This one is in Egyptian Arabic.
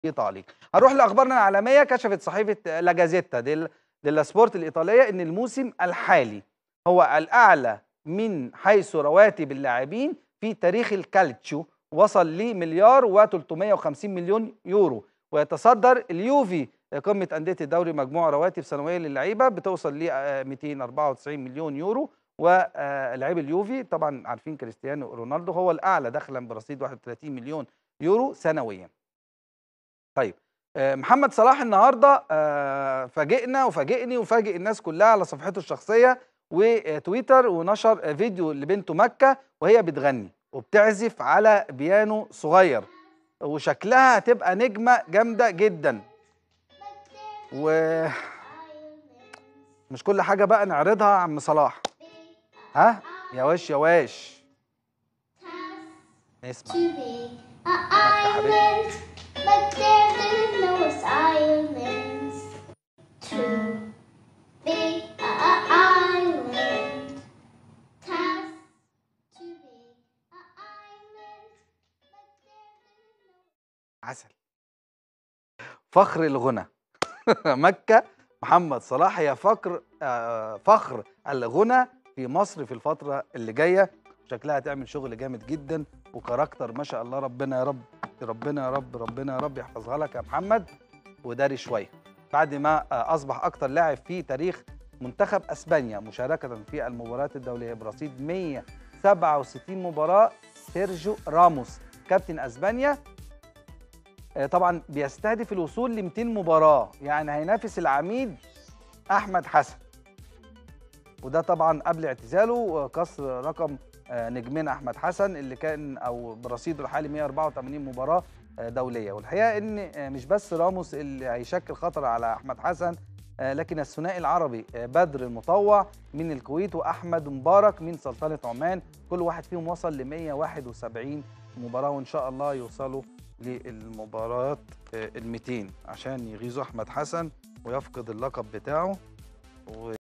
ايطالي هنروح لاخبارنا العالميه كشفت صحيفه لا جازيتا ديل ديلا سبورت الايطاليه ان الموسم الحالي هو الاعلى من حيث رواتب اللاعبين في تاريخ الكالتشيو وصل لمليار و350 مليون يورو ويتصدر اليوفي قمه انديه الدوري مجموع رواتب سنويه للعيبه بتوصل ل 294 مليون يورو ولاعيب اليوفي طبعا عارفين كريستيانو رونالدو هو الاعلى دخلا برصيد 31 مليون يورو سنويا طيب محمد صلاح النهارده فاجئنا وفاجئني وفاجئ الناس كلها على صفحته الشخصيه وتويتر ونشر فيديو لبنته مكه وهي بتغني وبتعزف على بيانو صغير وشكلها هتبقى نجمه جامده جدا و مش كل حاجه بقى نعرضها يا عم صلاح ها يا واش يا واش نسمع Too big a island, but there the lowest islands. Too big a island. Task too big a island, but there the lowest. عسل فخر الغنى مكة محمد صلاح هي فخر آه، فخر الغنى في مصر في الفترة اللي جاية شكلها هتعمل شغل جامد جدا وكاركتر ما شاء الله ربنا يا رب ربنا يا رب ربنا يا رب يحفظها لك يا محمد وداري شوية بعد ما آه، أصبح أكتر لاعب في تاريخ منتخب أسبانيا مشاركة في المباريات الدولية برصيد 167 مباراة سيرجيو راموس كابتن أسبانيا آه، طبعا بيستهدف الوصول ل 200 مباراه يعني هينافس العميد احمد حسن وده طبعا قبل اعتزاله آه، كسر رقم آه، نجمنا احمد حسن اللي كان او برصيده الحالي 184 مباراه آه، دوليه والحقيقه ان آه، مش بس راموس اللي هيشكل خطر على احمد حسن آه، لكن الثنائي العربي آه، بدر المطوع من الكويت واحمد مبارك من سلطنه عمان كل واحد فيهم وصل ل 171 مباراه وان شاء الله يوصلوا للمباريات ال 200 عشان يغيظوا احمد حسن ويفقد اللقب بتاعه و